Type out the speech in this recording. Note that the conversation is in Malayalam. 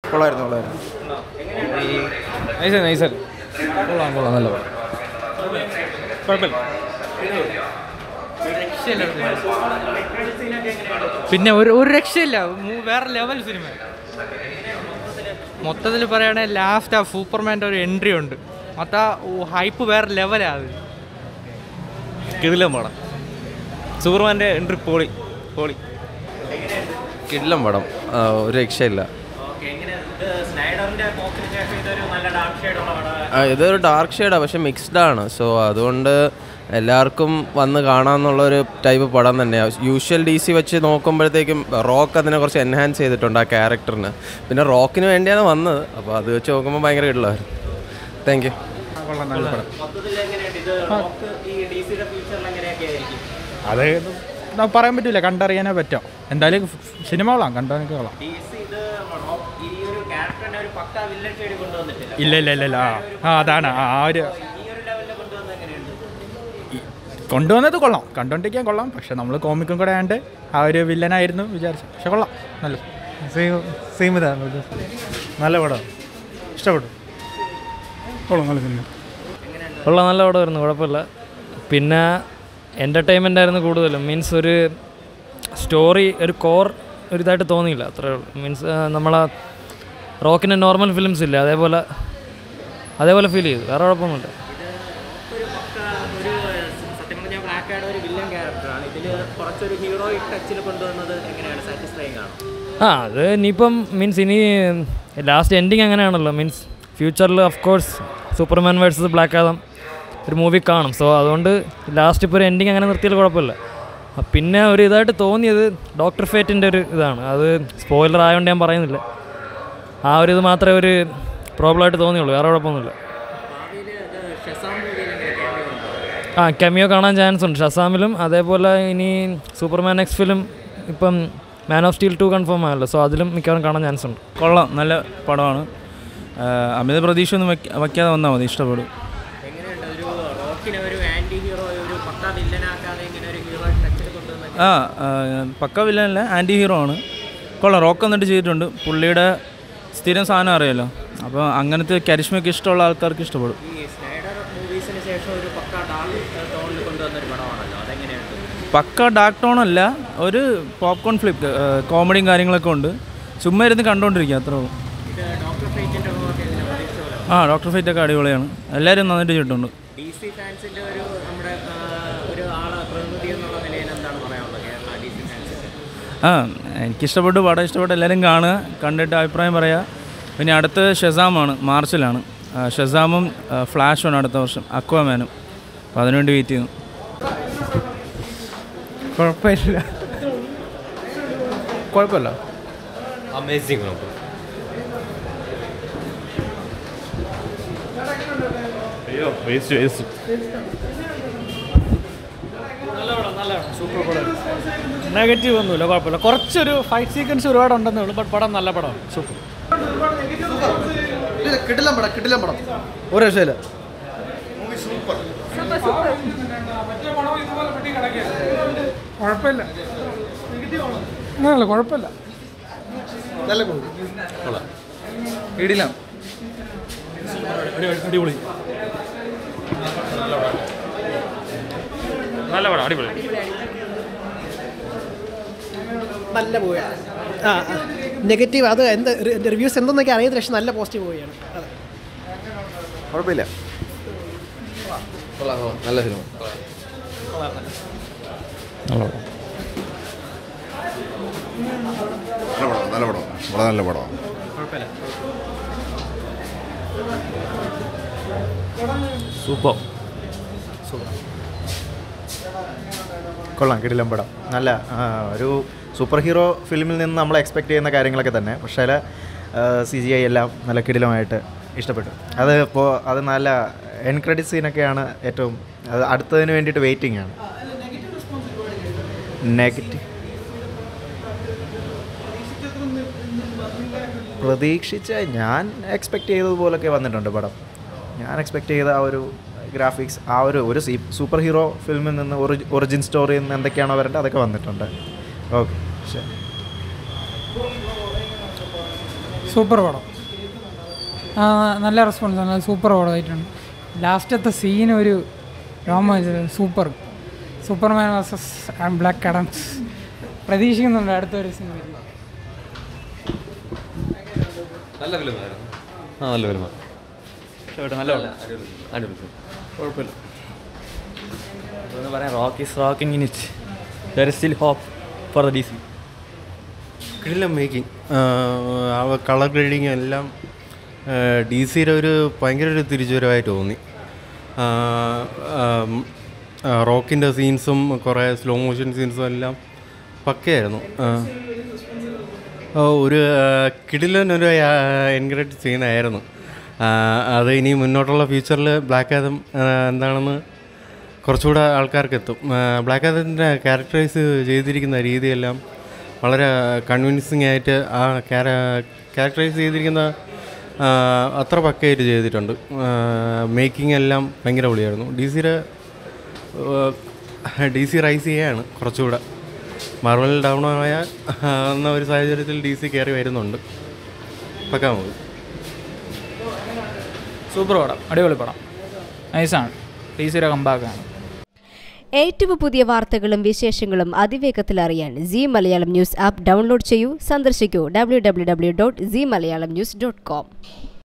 കൊള്ളായിരുന്നു കൊള്ളായിരുന്നു നൈസ് നൈസ് കൊള്ളാം കൊള്ളാം നല്ല പടം കുഴപ്പമില്ല പിന്നെ ഒരു ഒരു രക്ഷയില്ല മൂ- വേറെ ലെവൽ സിനിമ മൊത്തത്തിൽ പറയുകയാണെങ്കിൽ ലാസ്റ്റ് ആ സൂപ്പർമാൻ്റെ ഒരു എൻട്രി ഉണ്ട് മൊത്തം ഹൈപ്പ് വേറെ ലെവലാണ് അത് കിടിലം പടം സൂപ്പർമാൻ്റെ എൻട്രി പോളി പോളി കിടിലം പടം ആ, ഒരു രക്ഷയില്ല ആ, ഇതൊരു ഡാർക്ക് ഷെയ്ഡാണ് പക്ഷെ മിക്സ്ഡ് ആണ് സോ അതുകൊണ്ട് എല്ലാവർക്കും വന്ന് കാണാമെന്നുള്ളൊരു ടൈപ്പ് പടം തന്നെയാണ് യൂഷ്വൽ ഡി സി വെച്ച് നോക്കുമ്പോഴത്തേക്കും റോക്ക് അതിനെ കുറച്ച് എൻഹാൻസ് ചെയ്തിട്ടുണ്ട് ആ ക്യാരക്ടറിന് പിന്നെ റോക്കിന് വേണ്ടിയാണ് വന്നത് അപ്പോൾ അത് വെച്ച് നോക്കുമ്പോൾ ഭയങ്കര കിടലായിരുന്നു താങ്ക് യു അത് ന- പറയാൻ പറ്റില്ല കണ്ടറിയാനേ പറ്റാം എന്തായാലും സിനിമ കൊള്ളാം കണ്ടറിയാൻ കൊള്ളാം ഇല്ല ഇല്ല ഇല്ല ഇല്ല ആ ആ അതാണ് ആ ആ ഒരു ഈ- കൊണ്ടുവന്നത് കൊള്ളാം കണ്ടുകൊണ്ടിരിക്കാൻ കൊള്ളാം പക്ഷെ നമ്മൾ കോമിക്കും കൂടെ ആയതുകൊണ്ട് ആ ഒരു വില്ലനായിരുന്നു വിചാരിച്ചു പക്ഷെ കൊള്ളാം നല്ല സെയിം സെയിം ഇതാണ് നല്ല പടം ഇഷ്ടപ്പെട്ടു കൊള്ളാം നല്ല സിനിമ കൊള്ളാം നല്ല പടമായിരുന്നു കുഴപ്പമില്ല പിന്നെ എൻ്റർടൈൻമെൻ്റ് ആയിരുന്നു കൂടുതലും മീൻസ് ഒരു സ്റ്റോറി ഒരു കോർ ഒരു ഇതായിട്ട് തോന്നിയില്ല അത്രേ ഉള്ളൂ മീൻസ് നമ്മളെ റോക്കിൻ്റെ നോർമൽ ഫിലിംസ് ഇല്ല അതേപോലെ അതേപോലെ ഫീൽ ചെയ്തു വേറെ കുഴപ്പമൊന്നുമില്ല സത്യം പറഞ്ഞാൽ ബ്ലാക്ക് ആഡ് ഒരു വില്ലൻ ക്യാരക്ടറാണ് ഇതിൽ കുറച്ചൊരു ഹീറോയിക് ടച്ചിൽ കൊണ്ടുവന്നത് എങ്ങനെയാണ് സാറ്റിസ്ഫൈങ് ആണ് ആ അത് ഇനിയിപ്പം മീൻസ് ഇനി ലാസ്റ്റ് എൻഡിങ് അങ്ങനെയാണല്ലോ മീൻസ് ഫ്യൂച്ചറിൽ of course Superman versus Black Adam ഒരു മൂവി കാണും സോ അതുകൊണ്ട് ലാസ്റ്റ് ഇപ്പോൾ ഒരു എൻഡിങ് അങ്ങനെ നിർത്തിയാൽ കുഴപ്പമില്ല ആ, പിന്നെ ഒരു ഇതായിട്ട് തോന്നിയത് ഡോക്ടർ ഫേറ്റിൻ്റെ ഒരു ഇതാണ് അത് സ്പോയിലർ ആയതുകൊണ്ട് ഞാൻ പറയുന്നില്ല ആ ഒരു ഇത് മാത്രമേ ഒരു പ്രോബ്ലമായിട്ട് തോന്നിയുള്ളൂ വേറെ കുഴപ്പമൊന്നുമില്ല ആ കെമിയോ കാണാൻ ചാൻസ് ഉണ്ട് ഷസാമിലും അതേപോലെ ഇനി സൂപ്പർമാൻ എക്സ് ഫിലിം ഇപ്പം Man of Steel two confirm ആയല്ലോ സോ അതിലും മിക്കവാറും കാണാൻ ചാൻസ് ഉണ്ട് കൊള്ളാം നല്ല പടമാണ് ആ, അമിത പ്രതീക്ഷ ഒന്നും വയ്ക്ക- വയ്ക്കാതെ വന്നാൽ മതി ഇഷ്ടപ്പെടും എങ്ങനെയുണ്ട് ഒരു റോക്കിനെ ഒരു ആന്റി ഹീറോ ഒരു പക്ക വില്ലനാക്കാതെ ഇങ്ങനെ ഒരു ഹീറോയിക് ടച്ചിൽ കൊണ്ടുവന്നത് ആ ആ, പക്ക വില്ലനല്ല ആൻറ്റി ഹീറോ ആണ് കൊള്ളാം റോക്ക് എന്നിട്ട് ചെയ്തിട്ടുണ്ട് പുള്ളിയുടെ സ്ഥിരം സാധനം അറിയാലോ അപ്പോൾ അങ്ങനത്തെ കരിഷ്മയ്ക്ക് ഇഷ്ടമുള്ള ആൾക്കാർക്ക് ഇഷ്ടപ്പെടും ഈ സ്നൈഡർ മൂവീസിന് ശേഷം ഒരു പക്ക ഡാർക്ക് ടോണിൽ കൊണ്ടുവന്ന ഒരു പടമാണല്ലോ അതെങ്ങനെയുണ്ട് പക്ക ഡാർക്ക് ടോൺ അല്ല ഒരു പോപ്കോൺ ഫ്ലിപ്പ് കോമഡിയും കാര്യങ്ങളൊക്കെ ഉണ്ട് ചുമ്മാ ഇരുന്ന് കണ്ടുകൊണ്ടിരിക്കുക അത്രേ ഉള്ളൂ ഇത് ഡോക്ടർ ഫേറ്റിൻ്റെ ഒക്കെ എങ്ങനെ പ്രതീക്ഷ പോലെ ആ ഡോക്ടർ ഫൈറ്റ് ഒക്കെ അടിപൊളിയാണ് എല്ലാവരും നന്നായിട്ട് ചെയ്തിട്ടുണ്ട് ഡി സി ഫാൻസിൻ്റെ ഒരു നമ്മുടെ ആ, ഒരു ആളെ പ്രതിനിധി എന്നുള്ള നിലയിൽ എന്താണ് പറയാനുള്ളത് കേരള ഡി സി ഫാൻസിൻ്റെ ആ എനിക്കിഷ്ടപ്പെട്ടു പടം ഇഷ്ടപ്പെട്ടു എല്ലാവരും കാണുക കണ്ടിട്ട് അഭിപ്രായം പറയുക പിന്നെ അടുത്ത് ഷെസാമാണ് മാർച്ചിലാണ് ആ, ഷെസാമും ആ, ഫ്ലാഷുമാണ് അടുത്ത വർഷം അക്വാമാനും അപ്പോൾ അതിനുവേണ്ടി വെയിറ്റ് ചെയ്യുന്നു കുഴപ്പമില്ല കുഴപ്പമില്ല അമേസിങ് അയ്യോ വേസ്റ്റ് വേസ്റ്റ് നെഗറ്റീവ് ഒന്നുമില്ല കുഴപ്പമില്ല കുറച്ചൊരു ഫൈറ്റ് സീക്വൻസ് ഒരുപാട് ഉണ്ടെന്നേ ഉള്ളൂ ബട്ട് പടം നല്ല പടമാണ് സൂപ്പർ കിട്ടില്ല പടം കിട്ടില്ല പടം ഒരു രക്ഷയില്ല കുഴപ്പമില്ല അങ്ങനെയല്ല കുഴപ്പമില്ല നല്ല മൂവി ഇടില്ല അടിപൊളി നല്ല പടം അടിപൊളി നല്ല മൂവിയാണ് ആ നെഗറ്റീവ് അത് എന്ത് റിവ്യൂസ് എന്തെന്നൊക്കെ അറിയത്തില്ല പക്ഷെ നല്ല പോസിറ്റീവ് മൂവിയാണ് അതെ കുഴപ്പമില്ല കൊള്ളാം കൊള്ളാം നല്ല സിനിമ നല്ല പടം വളരെ നല്ല പടമാണ് സൂപ്പർ കൊള്ളാം കിടിലം പടം നല്ല ആ, ഒരു സൂപ്പർ ഹീറോ ഫിലിമിൽ നിന്ന് നമ്മൾ എക്സ്പെക്ട് ചെയ്യുന്ന കാര്യങ്ങളൊക്കെ തന്നെ പക്ഷേ സി ജി ഐ എല്ലാം നല്ല കിടിലമായിട്ട് ഇഷ്ടപ്പെട്ടു അത് ഇപ്പോൾ അത് നല്ല എൻ ക്രെഡിറ്റ് സീനൊക്കെയാണ് ഏറ്റവും അത് അടുത്തതിന് വേണ്ടിയിട്ട് വെയിറ്റിംഗ് ആണ് നെഗറ്റീവ് പ്രതീക്ഷിച്ച ഞാൻ എക്സ്പെക്റ്റ് ചെയ്തതുപോലൊക്കെ വന്നിട്ടുണ്ട് പടം ഞാൻ എക്സ്പെക്റ്റ് ചെയ്ത ആ ഒരു ഗ്രാഫിക്സ് ആ ഒരു ഒരു സൂപ്പർ ഹീറോ ഫിലിമിൽ നിന്ന് ഒറിജിൻ സ്റ്റോറിയിൽ നിന്ന് എന്തൊക്കെയാണോ വരേണ്ടത് അതൊക്കെ വന്നിട്ടുണ്ട് ഓക്കെ ശരി സൂപ്പർ പടം ആ, നല്ല റെസ്പോൺസ് നല്ല സൂപ്പർ പടമായിട്ടുണ്ട് ലാസ്റ്റത്തെ സീൻ ഒരു രോമ സൂപ്പർ സൂപ്പർമാൻ വേഴ്സസ് ബ്ലാക്ക് കഡൻസ് പ്രതീക്ഷിക്കുന്നുണ്ട് അടുത്തൊരു സിനിമ നല്ല ഫിലിമായിരുന്നു ആ നല്ല ഫിലിമാണ് നല്ല കുഴപ്പമില്ല പറയാം rock is rocking in it there is still hope for the D C കിടിലം മേക്കിംഗ് ആ കളർ ഗ്രേഡിങ് എല്ലാം ഡി സിയുടെ ഒരു ഭയങ്കര ഒരു തിരിച്ചുവരവായിട്ട് തോന്നി റോക്കിൻ്റെ സീൻസും കുറേ സ്ലോ മോഷൻ സീൻസും എല്ലാം പക്കയായിരുന്നു ആ, ഓ, ഒരു കിടിലൻ ഒരു എൻഗ്രേറ്റ് സീനായിരുന്നു അത് ഇനി മുന്നോട്ടുള്ള ഫ്യൂച്ചറിൽ ബ്ലാക്ക് ആദം എന്താണെന്ന് കുറച്ചുകൂടെ ആൾക്കാർക്ക് എത്തും ബ്ലാക്ക് ആദത്തിൻ്റെ ക്യാരക്ടറൈസ് ചെയ്തിരിക്കുന്ന രീതിയെല്ലാം വളരെ കൺവിൻസിങ് ആയിട്ട് ആ ക്യാരക്ടറൈസ് ചെയ്തിരിക്കുന്ന ആ, അത്ര പക്കയായിട്ട് ചെയ്തിട്ടുണ്ട് മേക്കിംഗ് എല്ലാം ഭയങ്കര പൊളിയായിരുന്നു ഡി സിയുടെ ഡി സി റൈസ് ചെയ്യാണ് കുറച്ചുകൂടെ മാർവൽ ഡൗൺ ആയ ആ, എന്ന ഒരു സാഹചര്യത്തിൽ ഡി സി കയറി വരുന്നുണ്ട് പക്കാ മൂവി സൂപ്പർ പടം അടിപൊളി പടം നൈസാണ് ടി സിയുടെ കമ്പാക്കാണ് ഏറ്റവും പുതിയ വാർത്തകളും വിശേഷങ്ങളും അതിവേഗത്തിൽ അറിയാൻ Zee Malayalam news app download ചെയ്യൂ സന്ദർശിക്കൂ W W W dot Zee Malayalam news dot com